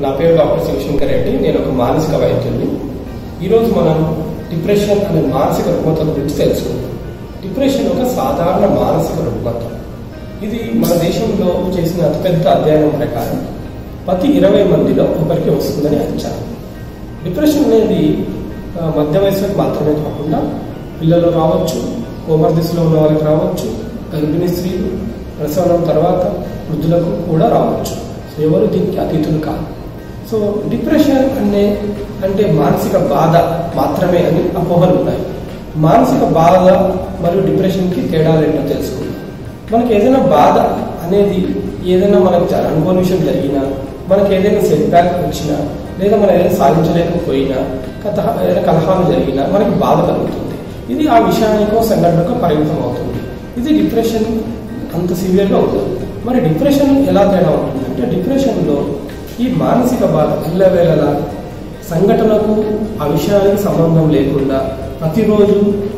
నా పేరు డాక్టర్ శివశంకర్ రెడ్డి నేను ఒక మానసిక వైద్యుడిని ఈరోజు మనం డిప్రెషన్ అనే మానసిక రుగ్మత గురించి తెలుసుకుందాం డిప్రెషన్ ఒక సాధారణ మానసిక రుగ్మత ఇది మన దేశంలో చేసిన అతిపెద్ద అధ్యయనం ప్రకారం ప్రతి ఇరవై మందిలో ఒకరికి వస్తుందని అంచనా డిప్రెషన్ అనేది ఆ, మధ్య వయసులకు మాత్రమే కాకుండా పిల్లలు రావచ్చు కోమర్ దిశలో ఉన్న వాళ్ళకి రావచ్చు గర్భిణీ స్త్రీలు ప్రసవనం తర్వాత వృద్ధులకు కూడా రావచ్చు సో ఎవరు దీనికి అతీతులు కాదు సో డిప్రెషన్ అనే అంటే మానసిక బాధ మాత్రమే అని అపోహలు ఉన్నాయి మానసిక బాధ మరియు డిప్రెషన్కి తేడాలు ఏంటో తెలుసుకుందాం మనకి ఏదైనా బాధ అనేది ఏదైనా మనకు జ- అనుకోని విషయం జరిగినా మనకి ఏదైనా సెట్ బ్యాక్ వచ్చినా లేదా మనం ఏదైనా సాధించలేకపోయినా కథ ఏదైనా కలహాలు జరిగినా మనకి బాధ కలుగుతుంది ఇది ఆ విషయానికో సంఘటనకో పరిమితం అవుతుంది ఇది డిప్రెషన్ అంత సివియర్గా ఉండదు మరి డిప్రెషన్ ఎలా తేడా ఉంటుందంటే డిప్రెషన్లో ఈ మానసిక బాధ ఇళ్ళవేళలా సంఘటనకు ఆ విషయానికి సంబంధం లేకుండా ప్రతిరోజు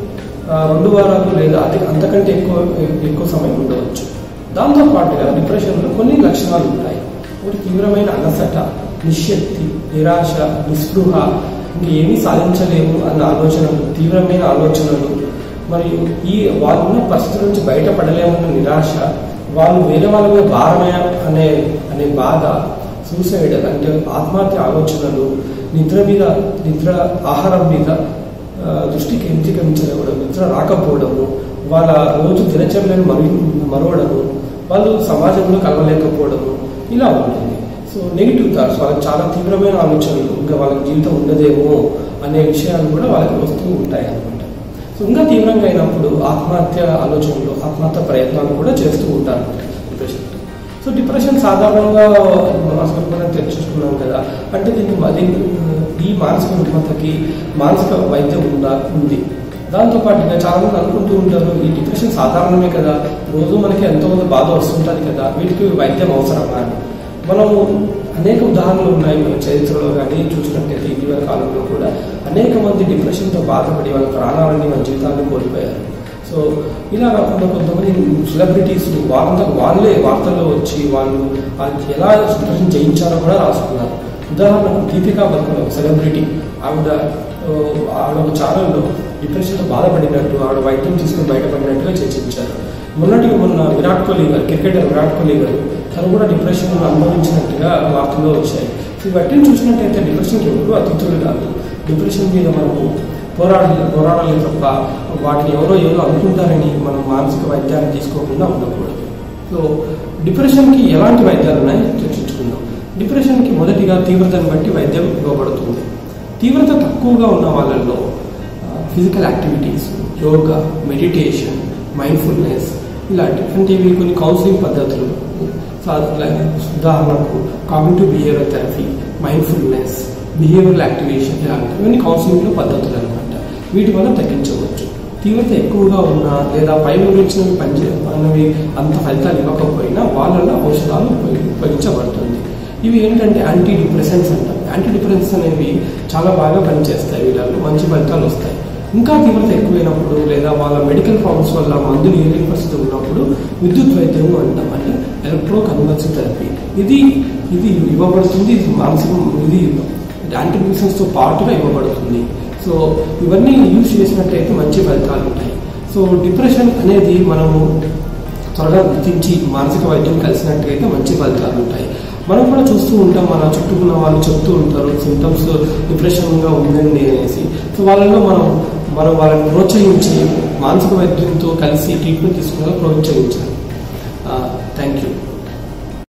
ఆ, రెండు వారాలు లేదా అతి అంతకంటే ఎక్కువ ఎక్కువ సమయం ఉండవచ్చు దాంతో పాటుగా డిప్రెషన్లో కొన్ని లక్షణాలు ఉంటాయి ఒకటి తీవ్రమైన అలసట నిశ్శక్తి నిరాశ నిస్పృహ ఇంకేమీ సాధించలేము అన్న ఆలోచనలు తీవ్రమైన ఆలోచనలు మరియు ఈ వాళ్ళు ఉన్న పరిస్థితుల నుంచి బయటపడలేమన్న నిరాశ వాళ్ళు వేరే వాళ్ళ మీద భారమే అనే అనే బాధ సూసైడ్ అంటే ఆత్మహత్య ఆలోచనలు నిద్ర మీద నిద్ర ఆహారం మీద ఆ, దృష్టి కేంద్రీకరించడం నిద్ర రాకపోవడము వాళ్ళ రోజు దినచర్యలను మరు మరవడము వాళ్ళు సమాజంలో కలవలేకపోవడము ఇలా ఉంటుంది సో నెగిటివ్ థాట్స్ వాళ్ళకి చాలా తీవ్రమైన ఆలోచనలు ఇంకా వాళ్ళకి జీవితం ఉండదేమో అనే విషయాలు కూడా వాళ్ళకి వస్తూ ఉంటాయి అన్నమాట సో ఇంకా తీవ్రంగా అయినప్పుడు ఆత్మహత్య ఆలోచనలు ఆత్మహత్య ప్రయత్నాలు కూడా చేస్తూ ఉంటారు డిప్రెషన్ సో డిప్రెషన్ సాధారణంగా మానసిక రుగ్మత తెచ్చుకున్నాం కదా అంటే దీనికి మ- దీనికి ఈ మానసిక రుగ్మతకి మానసిక వైద్యం ఉందా ఉంది దాంతో పాటుగా చాలా మంది అనుకుంటూ ఉంటారు ఈ డిప్రెషన్ సాధారణమే కదా రోజు మనకి ఎంతో మంది బాధ వస్తుంటుంది కదా వీటికి వైద్యం అవసరమా అని మనము అనేక ఉదాహరణలు ఉన్నాయి మన చరిత్రలో కానీ చూసినట్టయితే ఇటీవల కాలంలో కూడా అనేక మంది డిప్రెషన్తో బాధపడి వాళ్ళ ప్రాణాలని వాళ్ళ జీవితాన్ని కోల్పోయారు సో ఇలా కాకుండా కొంతమంది సెలబ్రిటీస్ వాళ్ళంతా వాళ్ళే వార్తల్లో వచ్చి వాళ్ళు ఆ ఎలా డిప్రెషన్ జయించారో కూడా రాసుకున్నారు ఉదాహరణకు దీపికా పదుకొనే ఒక సెలబ్రిటీ ఆవిడ ఆ, ఆవిడ ఒక ఛానల్లో డిప్రెషన్తో బాధపడినట్టు ఆవిడ వైద్యం తీసుకుని బయటపడినట్టుగా చర్చించారు మొన్నటికి మొన్న విరాట్ కోహ్లీ గారు క్రికెటర్ విరాట్ కోహ్లీ గారు తను కూడా డిప్రెషన్ అనుభవించినట్టుగా వార్తల్లో వచ్చాయి సో ఇవన్నీ చూసినట్టయితే డిప్రెషన్కి ఎప్పుడూ అతిథులు కాదు డిప్రెషన్ మీద మనము పోరాడాలి పోరాడాలి తప్ప వాటిని ఎవరో ఏదో అనుకుంటారని మనం మానసిక వైద్యాన్ని తీసుకోకుండా ఉండకూడదు సో డిప్రెషన్కి ఎలాంటి వైద్యాలు ఉన్నాయో చర్చించుకుందాం డిప్రెషన్కి మొదటిగా తీవ్రతను బట్టి వైద్యం ఇవ్వబడుతుంది తీవ్రత తక్కువగా ఉన్న వాళ్ళల్లో physical activities yoga meditation mindfulness ఇలాంటి అంటే ఇవి కొన్ని కౌన్సిలింగ్ పద్ధతులు సా- లైక్ ఉదాహరణకు cognitive behaviour therapy mindfulness behavioural activation ఇలాంటివి ఇవన్నీ కౌన్సిలింగ్లో పద్ధతులు అనమాట వీటి వల్ల తగ్గించవచ్చు తీవ్రత ఎక్కువగా ఉన్నా లేదా పై వివరించినవి పనిచే అన్నవి అంత ఫలితాలు ఇవ్వకపోయినా వాళ్ళలో ఔషధాలు ఉపయోగి- ఉపయోగించబడుతుంది ఇవి ఏంటంటే యాంటీ డిప్రెసెంట్స్ అంటారు యాంటీ డిప్రెసెంట్స్ అనేవి చాలా బాగా పనిచేస్తాయి వీళ్ళలో మంచి ఫలితాలు వస్తాయి ఇంకా తీవ్రత ఎక్కువైనప్పుడు లేదా వాళ్ళ మెడికల్ ప్రాబ్లమ్స్ వల్ల మందులు ఏలేని పరిస్థితి ఉన్నప్పుడు విద్యుత్ వైద్యం అంటాం అంటే ఎలక్ట్రో కన్వర్సివ్ థెరపీ ఇది ఇది ఇవ్వబడుతుంది ఇది మానసిక ఇది యాంటీబయోటిక్స్తో పాటుగా ఇవ్వబడుతుంది సో ఇవన్నీ యూజ్ చేసినట్టయితే మంచి ఫలితాలు ఉంటాయి సో డిప్రెషన్ అనేది మనము త్వరగా గుర్తించి మానసిక వైద్యం కలిసినట్టయితే మంచి ఫలితాలు ఉంటాయి మనం కూడా చూస్తూ ఉంటాం మన చుట్టూ ఉన్న వాళ్ళు చెప్తూ ఉంటారు సిమ్టమ్స్ డిప్రెషన్గా ఉందండి అనేసి సో వాళ్ళలో మనం మనం వాళ్ళని ప్రోత్సహించి మానసిక వైద్యంతో కలిసి ట్రీట్మెంట్ తీసుకునే ప్రోత్సహించాలి థ్యాంక్ యూ